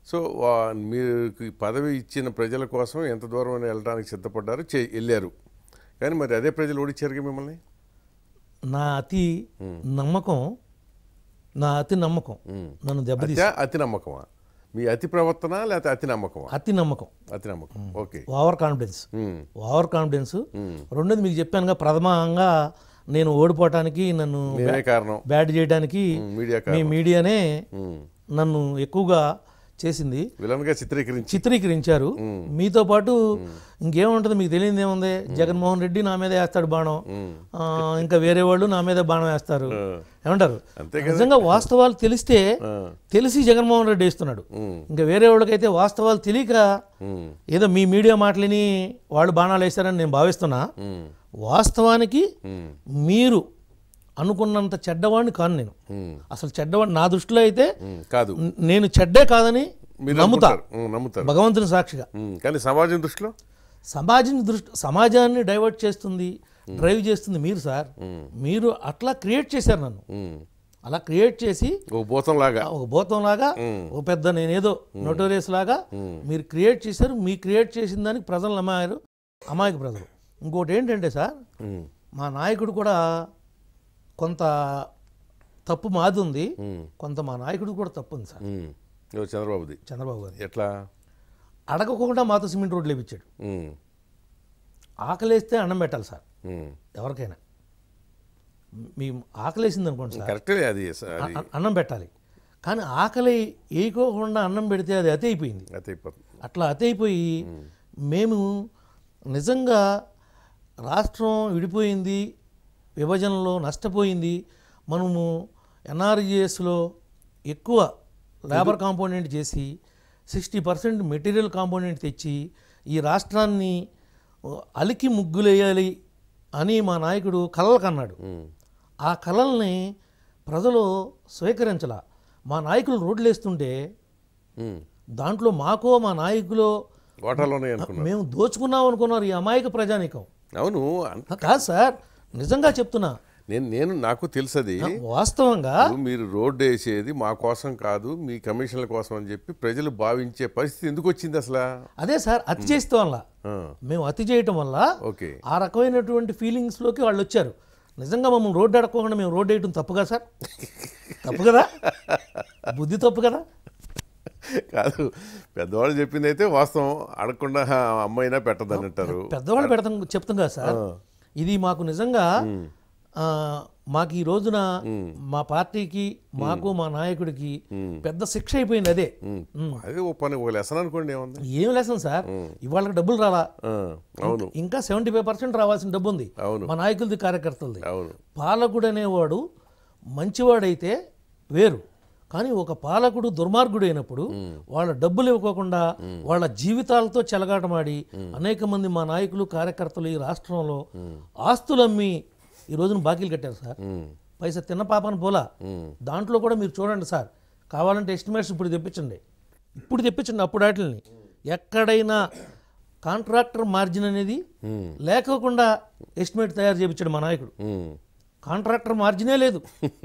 So వా- మీకు ఈ పదవి ఇచ్చిన ప్రజల కోసం ఎంత దూరం అయినా వెళ్ళడానికి సిద్ధపడ్డారు చే వెళ్ళారు కానీ మరి అదే ప్రజలు ఓడిచ్చారుగా మిమ్మల్ని నా అతి నమ్మకం నా అతి నమ్మకం ఉమ్. నన్ను దెబ్బతీసి అత్యా అతి నమ్మకమా మీ అతి ప్రవర్తన లేకపోతే అతి నమ్మకమా అతి నమ్మకం అతి నమ్మకం okay over confidence um, over confidence um. రెండోది మీకు చెప్పానుగా ప్రథమంగా నేను ఓడిపోవటానికి నన్ను నేనే కారణం బ్యాట్ చేయడానికి ఉమ్, మీడియా మీ కారణం మీడియానే ఉమ్. నన్ను ఎక్కువగా చేసింది విలన్గా చిత్రీకరించి చిత్రీకరించారు మీతో పాటు ఇంకేముంటుంది మీకు తెలియదు ఏముంది జగన్మోహన్ రెడ్డి నా మీద వేస్తాడు బాణం ఉమ్. ఆ, ఇంకా వేరే వాళ్ళు నా మీద బాణం వేస్తారు ఆ, ఏమంటారు అంతే నిజంగా వాస్తవాలు తెలిస్తే ఆ, తెలిసి జగన్మోహన్ రెడ్డి వేస్తున్నాడు ఉమ్, ఇంకా వేరే వాళ్ళకైతే వాస్తవాలు తెలియక ఉమ్, ఏదో మీ మీడియా మాటలని వాళ్ళు బాణాలు వేస్తారని నేను భావిస్తున్నా ఉమ్, వాస్తవానికి ఉమ్, మీరు అనుకున్నంత చెడ్డవాడిని కాను నేను ఉమ్, అసలు చెడ్డవాడిని నా దృష్టిలో అయితే ఉమ్. కాదు న- నేను చెడ్డే కాదని మీరు నమ్ముతా నమ్ముతారు ఉమ్, నమ్ముతారు భగవంతుని సాక్షిగా ఉమ్, కానీ సమాజం దృష్టిలో సమాజం దృష్టి సమాజాన్ని డైవర్ట్ చేస్తుంది డ్రైవ్ చేస్తుంది మీరు సార్ ఉమ్, మీరు అట్లా క్రియేట్ చేశారు నన్ను ఉమ్. అలా క్రియేట్ చేసి ఓ భూతం లాగా ఒక భూతం లాగా ఉమ్. ఒక పెద్ద నేనేదో నోటోరియస్ లాగా ఉమ్, మీరు క్రియేట్ చేశారు మీ క్రియేట్ చేసిన దానికి ప్రజలు నమ్మారు అమాయక ప్రజలు ఇంకోటి ఏంటంటే సార్ ఉమ్, మా నాయకుడు కూడా కొంత తప్పు మాది ఉంది ఉమ్, కొంత మా నాయకుడు కూడా తప్పు ఉంది సార్ ఉమ్. ఓ చంద్రబాబుది చంద్రబాబు గారు ఎట్లా అడగకుండా మాతో సిమెంట్ రోడ్లు వేయించాడు ఉమ్, ఆకలేస్తే అన్నం పెట్టాలి సార్ ఉమ్. ఎవరికైనా మీ ఆకలేసింది అనుకోండి సార్ కరెక్టే అది స- అది అ- అన్నం పెట్టాలి కానీ ఆకలి వేయకోకుండా అన్నం పెడితే అది అతి అయిపోయింది అతి అయిపోతుంది అట్లా అతి అయిపోయి మేము నిజంగా రాష్ట్రం విడిపోయింది విభజనలో నష్టపోయింది మనము ఎన్ఆర్జిఎస్లో ఎక్కువ లేబర్ కాంపోనెంట్ చేసి సిక్స్టీ పర్సెంట్ మెటీరియల్ కాంపోనెంట్ తెచ్చి ఈ రాష్ట్రాన్ని అలికి ముగ్గులేయాలి అని మా నాయకుడు కలలు కన్నాడు ఉమ్, ఆ కళల్ని ప్రజలు స్వీకరించాల మా నాయకులు రోడ్లు వేస్తుంటే ఉమ్. దాంట్లో మాకో మా నాయకులో ఓటాలోనే అనుకున్నా మేము దోచుకున్నాం అనుకున్నారు ఈ అమాయక ప్రజానికం అవును అన్- కాదు సార్ నిజంగా చెప్తున్నా నేను నేను నాకు తెలుసది వాస్తవంగా ఇప్పుడు మీరు రోడ్డు వేసేది మా కోసం కాదు మీ కమిషన్ల కోసం అని చెప్పి ప్రజలు భావించే పరిస్థితి ఎందుకు వచ్చింది అసలు అదే సార్ అతి చేస్తే వల్ల ఆ, మేము అతి చేయటం వల్ల ఓకే ఆ రకమైనటువంటి ఫీలింగ్స్లోకి వాళ్ళు వచ్చారు నిజంగా మమ్మల్ని రోడ్డు అడగకుండా మేము రోడ్డు వేయటం తప్పు కదా సార్ తప్పు కదా బుద్ధి తప్పు కదా కాదు పెద్దవాళ్ళు చెప్పింది అయితే వాస్తవం అడగకుండా "హా, అమ్మైనా పెట్టదని అంటారు పెద్దవాళ్ళు పెడతాం చెప్తాం కదా సార్ ఇది మాకు నిజంగా ఆ, మాకు ఈ రోజున మా పార్టీకి మాకు మా నాయకుడికి పెద్ద శిక్ష అయిపోయింది అదే ఉమ్, అదే ఓ పని ఒక లెసన్ అనుకోండి ఏముంది ఏం లెసన్ సార్ ఇవాళకి డబ్బులు రాలా ఆ, అవును ఇంకా సెవెంటీ ఫైవ్ పర్సెంట్ రావాల్సిన డబ్బు ఉంది అవును మా నాయకులది కార్యకర్తలది అవును పాలకుడు అనేవాడు మంచివాడైతే వేరు కానీ ఒక పాలకుడు దుర్మార్గుడు అయినప్పుడు వాళ్ళ డబ్బులు ఇవ్వకోకుండా వాళ్ళ జీవితాలతో చెలగాటమాడి అనేక మంది మా నాయకులు కార్యకర్తలు ఈ రాష్ట్రంలో ఆస్తులు అమ్మి ఈ రోజున బాకీలు కట్టారు సార్ ఉమ్, పైసా తిన్న పాపను పోలా ఉమ్, దాంట్లో కూడా మీరు చూడండి సార్ కావాలంటే ఎస్టిమేట్స్ ఇప్పుడు తెప్పించండి ఇప్పుడు తెప్పించండి అప్పుడు వాటిని ఎక్కడైనా కాంట్రాక్టర్ మార్జిన్ అనేది ఉమ్, లేకోకుండా ఎస్టిమేట్ తయారు చేయించాడు మా నాయకుడు ఉమ్. కాంట్రాక్టర్ మార్జినే లేదు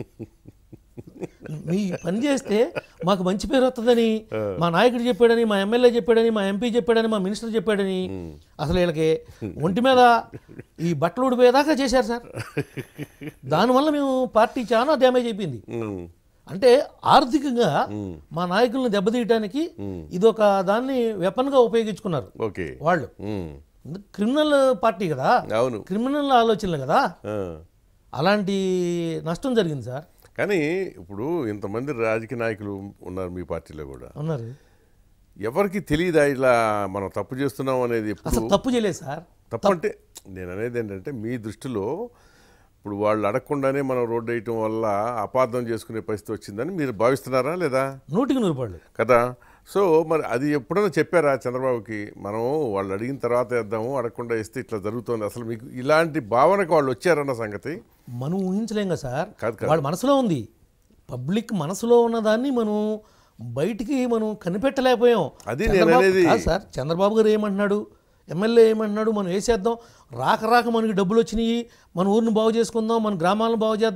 మీ పని చేస్తే మాకు మంచి పేరు వస్తుందని మా నాయకుడు చెప్పాడని మా ఎమ్మెల్యే చెప్పాడని మా ఎంపీ చెప్పాడని మా మినిస్టర్ చెప్పాడని అసలు వీళ్ళకి ఒంటి మీద ఈ బట్టలు ఊడిపోయేదాకా చేశారు సార్ దానివల్ల మేము పార్టీ చాలా డ్యామేజ్ అయిపోయింది ఉమ్, అంటే ఆర్థికంగా మా నాయకులను దెబ్బతీయటానికి ఇది ఒక దాన్ని వెపన్గా ఉపయోగించుకున్నారు ఓకే వాళ్ళు ఉమ్, క్రిమినల్ పార్టీ కదా అవును క్రిమినల్ ఆలోచనలు కదా ఆ. అలాంటి నష్టం జరిగింది సార్ కానీ ఇప్పుడు ఇంతమంది రాజకీయ నాయకులు ఉన్నారు మీ పార్టీలో కూడా ఉన్నారు ఎవరికి తెలియదా ఇలా మనం తప్పు చేస్తున్నాం అనేది ఎప్పుడు అసలు తప్పు చేయలేదు సార్ తప్పు అంటే నేను అనేది ఏంటంటే మీ దృష్టిలో ఇప్పుడు వాళ్ళు అడగకుండానే మనం రోడ్డు వేయటం వల్ల అపార్థం చేసుకునే పరిస్థితి వచ్చిందని మీరు భావిస్తున్నారా లేదా నూటికి నూరు రూపాయలు కదా సో మరి అది ఎప్పుడైనా చెప్పారా చంద్రబాబుకి మనం వాళ్ళు అడిగిన తర్వాత వేద్దాము అడగకుండా వేస్తే ఇట్లా జరుగుతుంది అసలు మీకు ఇలాంటి భావనకు వాళ్ళు వచ్చారన్న సంగతి మనం ఊహించలేం కదా సార్ కాదు కాదు వాళ్ళ మనసులో ఉంది పబ్లిక్ మనసులో ఉన్నదాన్ని మనం బయటికి మనం కనిపెట్టలేకపోయాం అది నేను చంద్రబాబు- అనేది. కాదు సార్ చంద్రబాబు గారు ఏమంటున్నాడు ఎమ్మెల్యే ఏమంటున్నాడు మనం వేసేద్దాం రాక రాక మనకి డబ్బులు వచ్చినాయి మన ఊరిని బాగు చేసుకుందాం మన గ్రామాలను బాగు చేద్దాం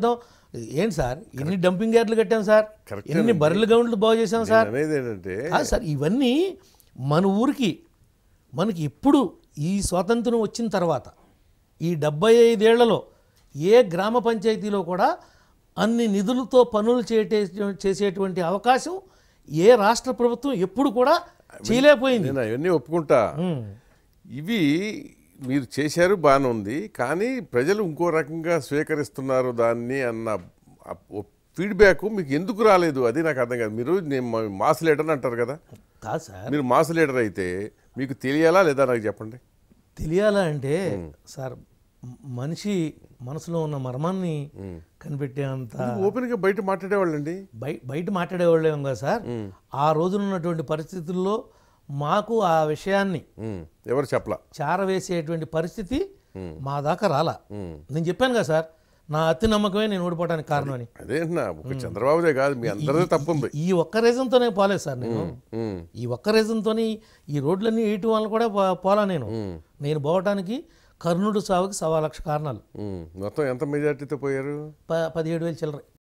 ఏంటి సార్ ఎన్ని డంపింగ్ యార్డ్లు కట్టాం సార్ Correct ఎన్ని బర్రెల గ్రౌండ్లు బాగు చేశాం సార్ నేను అనేది ఏంటంటే కాదు సార్ ఇవన్నీ మన ఊరికి మనకి ఎప్పుడు ఈ స్వాతంత్రం వచ్చిన తర్వాత ఈ డెబ్బై ఐదేళ్లలో ఏ గ్రామ పంచాయతీలో కూడా అన్ని నిధులతో పనులు చేటే చేసేటువంటి అవకాశం ఏ రాష్ట్ర ప్రభుత్వం ఎప్పుడు కూడా చేయలేకపోయింది నేను అవన్నీ ఒప్పుకుంటా ఉమ్. ఇవి మీరు చేశారు బాగానే ఉంది కానీ ప్రజలు ఇంకో రకంగా స్వీకరిస్తున్నారు దాన్ని అన్న ఫీడ్బ్యాక్ మీకు ఎందుకు రాలేదు అది నాకు అర్థం కాదు మీరు నేను మా- మాస్ లీడర్ అంటారు కదా కాదు సార్ మీరు మాస్ లీడర్ అయితే మీకు తెలియాలా లేదా నాకు చెప్పండి తెలియాలా అంటే సార్ మ- మనిషి మనసులో ఉన్న మర్మాన్ని కనిపెట్టేంత ఓపెన్గా బయట మాట్లాడేవాళ్ళండి బయ బయట మాట్లాడేవాళ్ళేం కదా సార్ ఆ రోజున ఉన్నటువంటి పరిస్థితుల్లో మాకు ఆ విషయాన్ని ఉమ్, ఎవరు చెప్పలా చారవేసేటువంటి పరిస్థితి మా దాకా రాలా నేను చెప్పాను కదా సార్ నా అతి నమ్మకమే నేను ఓడిపోవడానికి కారణం అని అదేంటన్నా ఒక చంద్రబాబుదే కాదు మీ అందరిదే తప్పు ఉంది ఈ ఒక్క రీజన్తోనే పోలేదు సార్ నేను ఉమ్, ఈ ఒక్క రీజన్తోని ఈ రోడ్లన్నీ వేయటం వల్ల కూడా పో- పోలా నేను నేను పోవటానికి కర్ణుడు సావుకి సవా లక్ష కారణాలు ఉమ్. మొత్తం ఎంత మెజార్టీతో పోయారు ప పదిహేడు వేలు చిల్లర